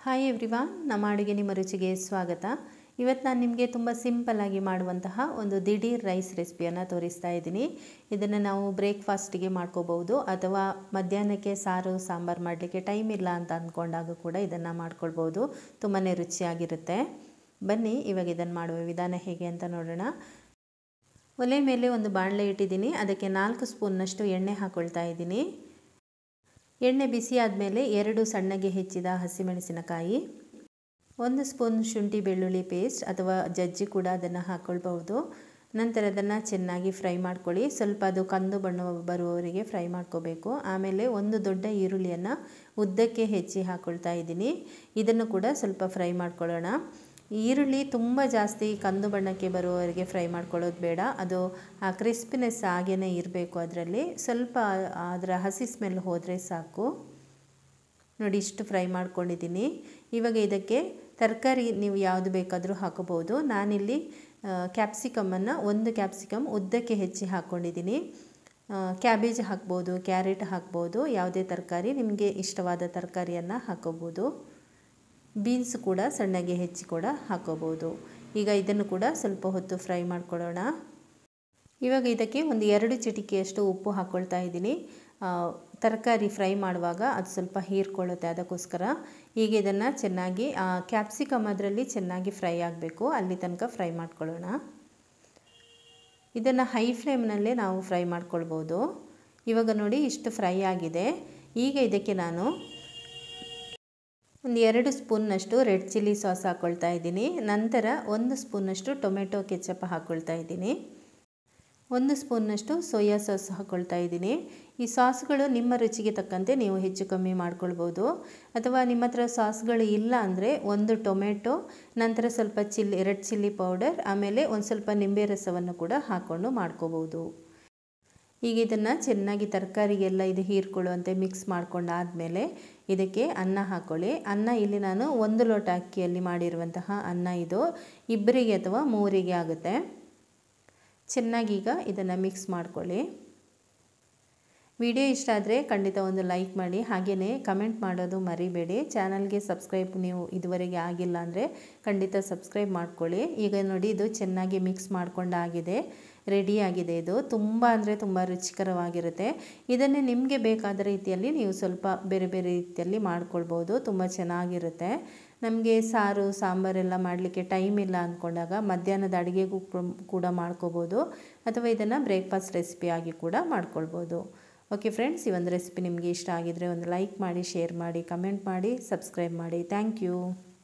hi everyone ನಮ್ಮ ಅಡುಗೆ ನಿಮ್ಮ ರುಚಿಗೆ ಸ್ವಾಗತ ಇವತ್ತು ನಾನು ನಿಮಗೆ ತುಂಬ ಸಿಂಪಲ್ಲಾಗಿ ಮಾಡುವಂತಹ ಒಂದು ದಿಢೀರ್ ರೈಸ್ ರೆಸಿಪಿಯನ್ನು ತೋರಿಸ್ತಾ ಇದ್ದೀನಿ ಇದನ್ನು ನಾವು ಬ್ರೇಕ್ಫಾಸ್ಟಿಗೆ ಮಾಡ್ಕೋಬಹುದು ಅಥವಾ ಮಧ್ಯಾಹ್ನಕ್ಕೆ ಸಾರು ಸಾಂಬಾರು ಮಾಡಲಿಕ್ಕೆ ಟೈಮ್ ಇಲ್ಲ ಅಂತ ಅಂದ್ಕೊಂಡಾಗ ಕೂಡ ಇದನ್ನು ಮಾಡ್ಕೊಳ್ಬೋದು ತುಂಬಾ ರುಚಿಯಾಗಿರುತ್ತೆ ಬನ್ನಿ ಇವಾಗ ಇದನ್ನು ಮಾಡುವ ವಿಧಾನ ಹೇಗೆ ಅಂತ ನೋಡೋಣ ಒಲೆ ಮೇಲೆ ಒಂದು ಬಾಣಲೆ ಇಟ್ಟಿದ್ದೀನಿ ಅದಕ್ಕೆ ನಾಲ್ಕು ಸ್ಪೂನ್ನಷ್ಟು ಎಣ್ಣೆ ಹಾಕ್ಕೊಳ್ತಾ ಇದ್ದೀನಿ ಎಣ್ಣೆ ಬಿಸಿ ಆದಮೇಲೆ ಎರಡು ಸಣ್ಣಗೆ ಹೆಚ್ಚಿದ ಹಸಿಮೆಣಸಿನಕಾಯಿ ಒಂದು ಸ್ಪೂನ್ ಶುಂಠಿ ಬೆಳ್ಳುಳ್ಳಿ ಪೇಸ್ಟ್ ಅಥವಾ ಜಜ್ಜಿ ಕೂಡ ಅದನ್ನು ಹಾಕ್ಕೊಳ್ಬಹುದು ನಂತರ ಅದನ್ನು ಚೆನ್ನಾಗಿ ಫ್ರೈ ಮಾಡ್ಕೊಳ್ಳಿ ಸ್ವಲ್ಪ ಅದು ಕಂದು ಬಣ್ಣ ಬರುವವರೆಗೆ ಫ್ರೈ ಮಾಡ್ಕೋಬೇಕು ಆಮೇಲೆ ಒಂದು ದೊಡ್ಡ ಈರುಳ್ಳಿಯನ್ನು ಉದ್ದಕ್ಕೆ ಹೆಚ್ಚಿ ಹಾಕ್ಕೊಳ್ತಾ ಇದ್ದೀನಿ ಇದನ್ನು ಕೂಡ ಸ್ವಲ್ಪ ಫ್ರೈ ಮಾಡ್ಕೊಳ್ಳೋಣ ಈರುಳ್ಳಿ ತುಂಬ ಜಾಸ್ತಿ ಕಂದು ಬಣ್ಣಕ್ಕೆ ಬರುವವರೆಗೆ ಫ್ರೈ ಮಾಡ್ಕೊಳ್ಳೋದು ಬೇಡ ಅದು ಆ ಕ್ರಿಸ್ಪಿನೆಸ್ ಹಾಗೇ ಇರಬೇಕು ಅದರಲ್ಲಿ ಸ್ವಲ್ಪ ಅದರ ಹಸಿ ಸ್ಮೆಲ್ ಹೋದರೆ ಸಾಕು ನೋಡಿ ಇಷ್ಟು ಫ್ರೈ ಮಾಡ್ಕೊಂಡಿದ್ದೀನಿ ಇವಾಗ ಇದಕ್ಕೆ ತರಕಾರಿ ನೀವು ಯಾವುದು ಬೇಕಾದರೂ ಹಾಕೋಬೋದು ನಾನಿಲ್ಲಿ ಕ್ಯಾಪ್ಸಿಕಮನ್ನು ಒಂದು ಕ್ಯಾಪ್ಸಿಕಮ್ ಉದ್ದಕ್ಕೆ ಹೆಚ್ಚಿ ಹಾಕ್ಕೊಂಡಿದ್ದೀನಿ ಕ್ಯಾಬೇಜ್ ಹಾಕ್ಬೋದು ಕ್ಯಾರೆಟ್ ಹಾಕ್ಬೋದು ಯಾವುದೇ ತರಕಾರಿ ನಿಮಗೆ ಇಷ್ಟವಾದ ತರಕಾರಿಯನ್ನು ಹಾಕೋಬೋದು ಬೀನ್ಸ್ ಕೂಡ ಸಣ್ಣಗೆ ಹೆಚ್ಚಿ ಕೂಡ ಹಾಕೋಬೋದು ಈಗ ಇದನ್ನು ಕೂಡ ಸ್ವಲ್ಪ ಹೊತ್ತು ಫ್ರೈ ಮಾಡ್ಕೊಳ್ಳೋಣ ಇವಾಗ ಇದಕ್ಕೆ ಒಂದು ಎರಡು ಚಿಟಿಕೆಯಷ್ಟು ಉಪ್ಪು ಹಾಕ್ಕೊಳ್ತಾ ಇದ್ದೀನಿ ತರಕಾರಿ ಫ್ರೈ ಮಾಡುವಾಗ ಅದು ಸ್ವಲ್ಪ ಹೀರ್ಕೊಳ್ಳುತ್ತೆ ಅದಕ್ಕೋಸ್ಕರ ಈಗ ಇದನ್ನು ಚೆನ್ನಾಗಿ ಕ್ಯಾಪ್ಸಿಕಮ್ ಅದರಲ್ಲಿ ಚೆನ್ನಾಗಿ ಫ್ರೈ ಆಗಬೇಕು ಅಲ್ಲಿ ತನಕ ಫ್ರೈ ಮಾಡ್ಕೊಳ್ಳೋಣ ಇದನ್ನು ಹೈ ಫ್ಲೇಮ್ನಲ್ಲೇ ನಾವು ಫ್ರೈ ಮಾಡ್ಕೊಳ್ಬೋದು ಇವಾಗ ನೋಡಿ ಇಷ್ಟು ಫ್ರೈ ಆಗಿದೆ ಈಗ ಇದಕ್ಕೆ ನಾನು ಒಂದು ಎರಡು ಸ್ಪೂನ್ನಷ್ಟು ರೆಡ್ ಚಿಲ್ಲಿ ಸಾಸ್ ಹಾಕ್ಕೊಳ್ತಾ ಇದ್ದೀನಿ ನಂತರ ಒಂದು ಸ್ಪೂನ್ನಷ್ಟು ಟೊಮೆಟೊ ಕೆಚಪ್ ಹಾಕ್ಕೊಳ್ತಾ ಇದ್ದೀನಿ ಒಂದು ಸ್ಪೂನ್ನಷ್ಟು ಸೋಯಾ ಸಾಸ್ ಹಾಕ್ಕೊಳ್ತಾ ಇದ್ದೀನಿ ಈ ಸಾಸ್ಗಳು ನಿಮ್ಮ ರುಚಿಗೆ ತಕ್ಕಂತೆ ನೀವು ಹೆಚ್ಚು ಕಮ್ಮಿ ಮಾಡ್ಕೊಳ್ಬೋದು ಅಥವಾ ನಿಮ್ಮ ಹತ್ರ ಸಾಸ್ಗಳು ಇಲ್ಲ ಅಂದರೆ ಒಂದು ಟೊಮೆಟೊ ನಂತರ ಸ್ವಲ್ಪ ಚಿಲ್ಲಿ ರೆಡ್ ಚಿಲ್ಲಿ ಪೌಡರ್ ಆಮೇಲೆ ಒಂದು ಸ್ವಲ್ಪ ನಿಂಬೆ ರಸವನ್ನು ಕೂಡ ಹಾಕ್ಕೊಂಡು ಮಾಡ್ಕೋಬೋದು ಈಗ ಇದನ್ನು ಚೆನ್ನಾಗಿ ತರಕಾರಿಗೆಲ್ಲ ಇದು ಹೀರ್ಕೊಳ್ಳುವಂತೆ ಮಿಕ್ಸ್ ಮಾಡ್ಕೊಂಡಾದಮೇಲೆ ಇದಕ್ಕೆ ಅನ್ನ ಹಾಕ್ಕೊಳ್ಳಿ ಅನ್ನ ಇಲ್ಲಿ ನಾನು ಒಂದು ಲೋಟ ಅಕ್ಕಿಯಲ್ಲಿ ಮಾಡಿರುವಂತಹ ಅನ್ನ ಇದು ಇಬ್ಬರಿಗೆ ಅಥವಾ ಮೂರಿಗೆ ಆಗುತ್ತೆ ಚೆನ್ನಾಗೀಗ ಇದನ್ನು ಮಿಕ್ಸ್ ಮಾಡ್ಕೊಳ್ಳಿ ವಿಡಿಯೋ ಇಷ್ಟ ಆದರೆ ಖಂಡಿತ ಒಂದು ಲೈಕ್ ಮಾಡಿ ಹಾಗೆಯೇ ಕಮೆಂಟ್ ಮಾಡೋದು ಮರಿಬೇಡಿ ಚಾನಲ್ಗೆ ಸಬ್ಸ್ಕ್ರೈಬ್ ನೀವು ಇದುವರೆಗೆ ಆಗಿಲ್ಲ ಅಂದರೆ ಖಂಡಿತ ಸಬ್ಸ್ಕ್ರೈಬ್ ಮಾಡ್ಕೊಳ್ಳಿ ಈಗ ನೋಡಿ ಇದು ಚೆನ್ನಾಗಿ ಮಿಕ್ಸ್ ಮಾಡ್ಕೊಂಡಾಗಿದೆ ರೆಡಿಯಾಗಿದೆ ಇದು ತುಂಬ ಅಂದರೆ ತುಂಬ ರುಚಿಕರವಾಗಿರುತ್ತೆ ಇದನ್ನೇ ನಿಮಗೆ ಬೇಕಾದ ರೀತಿಯಲ್ಲಿ ನೀವು ಸ್ವಲ್ಪ ಬೇರೆ ಬೇರೆ ರೀತಿಯಲ್ಲಿ ಮಾಡ್ಕೊಳ್ಬೋದು ತುಂಬ ಚೆನ್ನಾಗಿರುತ್ತೆ ನಮಗೆ ಸಾರು ಸಾಂಬಾರೆಲ್ಲ ಮಾಡಲಿಕ್ಕೆ ಟೈಮ್ ಇಲ್ಲ ಅಂದ್ಕೊಂಡಾಗ ಮಧ್ಯಾಹ್ನದ ಅಡುಗೆಗೂ ಕೂಡ ಮಾಡ್ಕೋಬೋದು ಅಥವಾ ಇದನ್ನು ಬ್ರೇಕ್ಫಾಸ್ಟ್ ರೆಸಿಪಿಯಾಗಿ ಕೂಡ ಮಾಡ್ಕೊಳ್ಬೋದು ಓಕೆ ಫ್ರೆಂಡ್ಸ್ ಈ ಒಂದು ರೆಸಿಪಿ ನಿಮಗೆ ಇಷ್ಟ ಆಗಿದರೆ ಒಂದು ಲೈಕ್ ಮಾಡಿ ಶೇರ್ ಮಾಡಿ ಕಮೆಂಟ್ ಮಾಡಿ ಸಬ್ಸ್ಕ್ರೈಬ್ ಮಾಡಿ ಥ್ಯಾಂಕ್ ಯು